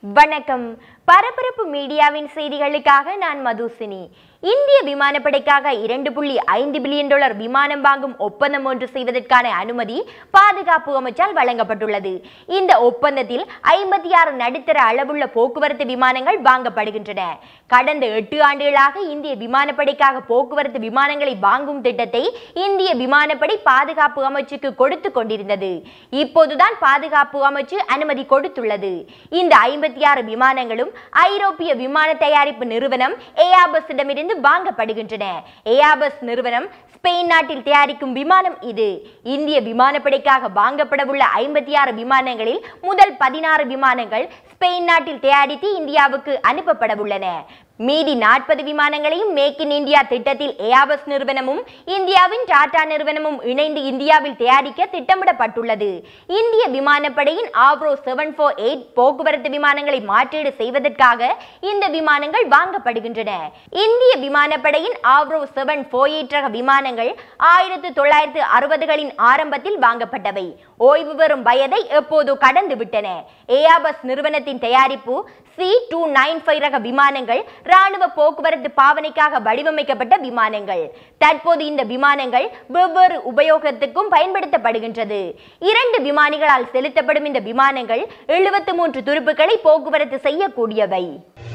வணக்கம் பரபரப்பு மீடியாவின் செய்திகளுக்காக நான் மதுசினி இந்திய விமானப்படைக்காக இரண்டு புள்ளி ஐந்து பில்லியன் டாலர் விமானம் வாங்கும் ஒப்பந்தம் ஒன்று செய்வதற்கான அனுமதி பாதுகாப்பு அமைச்சால் வழங்கப்பட்டுள்ளது இந்த ஒப்பந்தத்தில் ஐம்பத்தி ஆறு நடுத்தர அளவுள்ள போக்குவரத்து விமானங்கள் வாங்கப்படுகின்றன கடந்த எட்டு ஆண்டுகளாக இந்திய விமானப்படைக்காக போக்குவரத்து விமானங்களை வாங்கும் திட்டத்தை இந்திய விமானப்படை பாதுகாப்பு அமைச்சுக்கு கொடுத்து கொண்டிருந்தது இப்போதுதான் பாதுகாப்பு அமைச்சு அனுமதி கொடுத்துள்ளது இந்த ஐம்பத்தி ஆறு விமானங்களும் ஐரோப்பிய விமான தயாரிப்பு நிறுவனம் ஏஆபஸிடமிருந்து வாங்கப்படுகின்றன ஏஆபஸ் நிறுவனம் ஸ்பெயின் நாட்டில் தயாரிக்கும் விமானம் இது இந்திய விமானப்படைக்காக வாங்கப்படவுள்ள ஐம்பத்தி ஆறு விமானங்களில் முதல் பதினாறு விமானங்கள் ஸ்பெயின் நாட்டில் தயாரித்து இந்தியாவுக்கு அனுப்பப்படவுள்ளன மீதி நாற்பது விமானங்களையும் மேக் இன் இந்தியா திட்டத்தில் ஏஆபஸ் நிறுவனமும் இந்தியாவின் டாடா நிறுவனமும் இணைந்து இந்தியாவில் தயாரிக்க திட்டமிடப்பட்டுள்ளது இந்திய விமானப்படையின் ஆவ்ரோ செவன் ஃபோர் எயிட் போக்குவரத்து விமானங்களை மாற்றீடு செய்வதற்காக இந்த விமானங்கள் வாங்கப்படுகின்றன இந்திய விமானப்படையின் ஆவ்ரோ செவன் ஃபோர் எயிட் ரக விமானங்கள் ஆயிரத்து தொள்ளாயிரத்து அறுபதுகளின் ஆரம்பத்தில் வாங்கப்பட்டவை ஓய்வு பெறும் வயதை எப்போதோ கடந்து விட்டன ஏஆபஸ் நிறுவனத்தின் தயாரிப்பு சி டூ நைன் ஃபைவ் ரக விமானங்கள் ராணுவ போக்குவரத்து பாவனைக்காக வடிவமைக்கப்பட்ட விமானங்கள் தற்போது இந்த விமானங்கள் வெவ்வேறு உபயோகத்துக்கும் பயன்படுத்தப்படுகின்றது இரண்டு விமானிகளால் செலுத்தப்படும் இந்த விமானங்கள் எழுபத்து மூன்று துருப்புக்களை போக்குவரத்து செய்யக்கூடியவை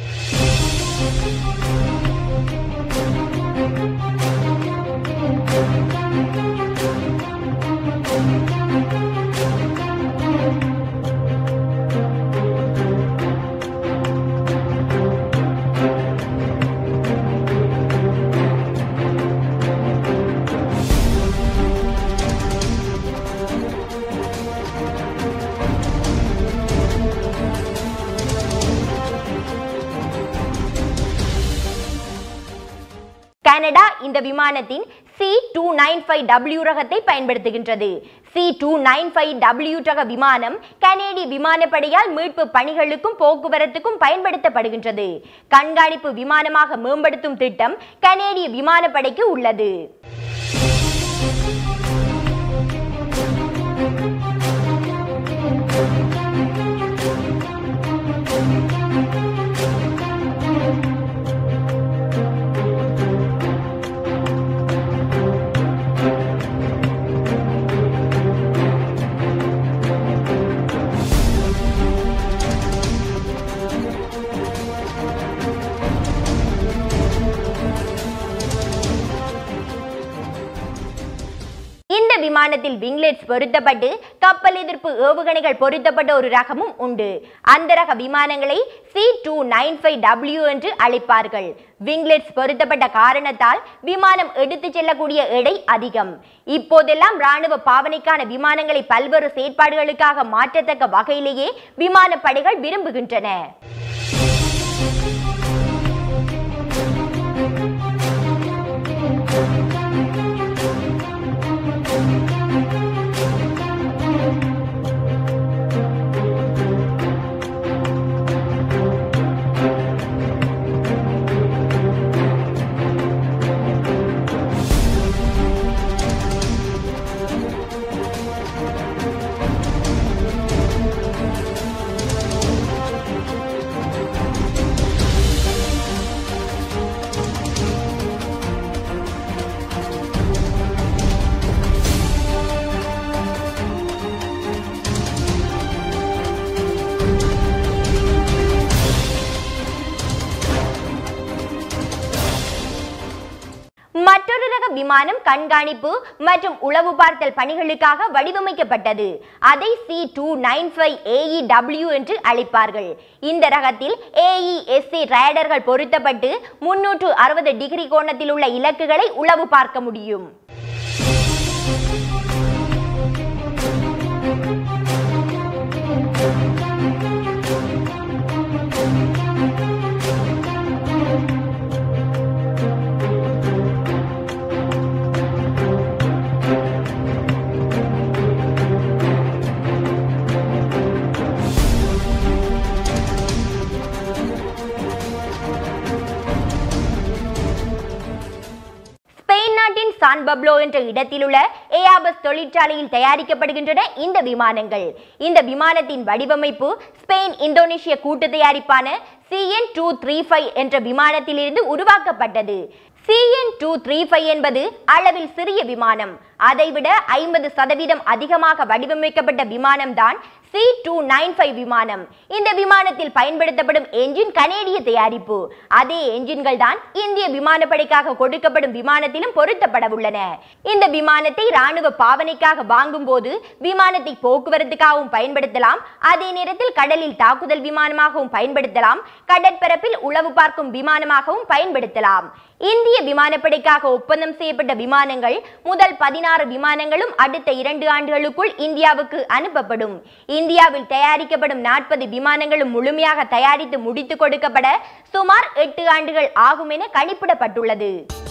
கனடா இந்த விமானத்தின் C two nine five W ரகத்தை பயன்படுத்துகின்றது C two nine five W ரக விமானம் கனேடிய விமானப்படையால் மீட்பு பணிகளுக்கும் போக்குவரத்துக்கும் பயன்படுத்தப்படுகின்றது கண்காணிப்பு விமானமாக மேம்படுத்தும் திட்டம் கனேடிய விமானப்படைக்கு உள்ளது இந்த விமானத்தில் விங்லெட்ஸ் பொருத்தப்பட்டு கப்பல் எதிர்ப்பு ஏவுகணைகள் பொருத்தப்பட்ட ஒரு ரகமும் உண்டு அந்த ரக விமானங்களை C two nine five W என்று அழைப்பார்கள் விங்லெட்ஸ் பொருத்தப்பட்ட காரணத்தால் விமானம் எடுத்துச் செல்லக்கூடிய எடை அதிகம் இப்போதெல்லாம் ராணுவ பாவனைக்கான விமானங்களை பல்வேறு செயற்பாடுகளுக்காக மாற்றத்தக்க வகையிலேயே விமானப்படைகள் விரும்புகின்றன மற்றொரு ரக விமானம் கண்காணிப்பு மற்றும் உளவு பார்த்தல் பணிகளுக்காக வடிவமைக்கப்பட்டது அதை C two nine five AE W என்று அழைப்பார்கள் இந்த ரகத்தில் ஏஇஎஸ்ஏ ரேடர்கள் பொருத்தப்பட்டு முன்னூற்று அறுபது டிகிரி கோணத்தில் உள்ள இலக்குகளை உளவு பார்க்க முடியும் ஸ்பெயின் நாட்டின் சான் பப்ளோ என்ற இடத்தில் உள்ள ஏஆபஸ் தொழிற்சாலையில் தயாரிக்கப்படுகின்றன இந்த விமானங்கள் இந்த விமானத்தின் வடிவமைப்பு ஸ்பெயின் இந்தோனேஷிய கூட்டு தயாரிப்பான சிஎன் டூ த்ரீ ஃபைவ் என்ற விமானத்திலிருந்து உருவாக்கப்பட்டது சிஎன் டூ த்ரீ ஃபைவ் என்பது அளவில் சிறிய விமானம் அதைவிட ஐம்பது சதவீதம் அதிகமாக வடிவமைக்கப்பட்ட விமானம்தான் சி டூ நைன் ஃபைவ் விமானம் இந்த விமானத்தில் பயன்படுத்தப்படும் என்ஜின் கனேடிய தயாரிப்பு அதே என்ஜின்கள் தான் இந்திய விமானப்படைக்காக கொடுக்கப்படும் விமானத்திலும் பொருத்தப்பட உள்ளன இந்த விமானத்தை ராணுவ பாவனைக்காக வாங்கும் போது விமானத்தை போக்குவரத்துக்காகவும் பயன்படுத்தலாம் அதே நேரத்தில் கடலில் தாக்குதல் விமானமாகவும் பயன்படுத்தலாம் கடற்பரப்பில் உளவு பார்க்கும் விமானமாகவும் பயன்படுத்தலாம் இந்திய விமானப்படைக்காக ஒப்பந்தம் செய்யப்பட்ட விமானங்கள் முதல் பதினாறு விமானங்களும் அடுத்த இரண்டு ஆண்டுகளுக்குள் இந்தியாவுக்கு அனுப்பப்படும் இந்தியாவில் தயாரிக்கப்படும் நாற்பது விமானங்களும் முழுமையாக தயாரித்து முடித்து கொடுக்கப்பட சுமார் எட்டு ஆண்டுகள் ஆகும் என கணிப்பிடப்பட்டுள்ளது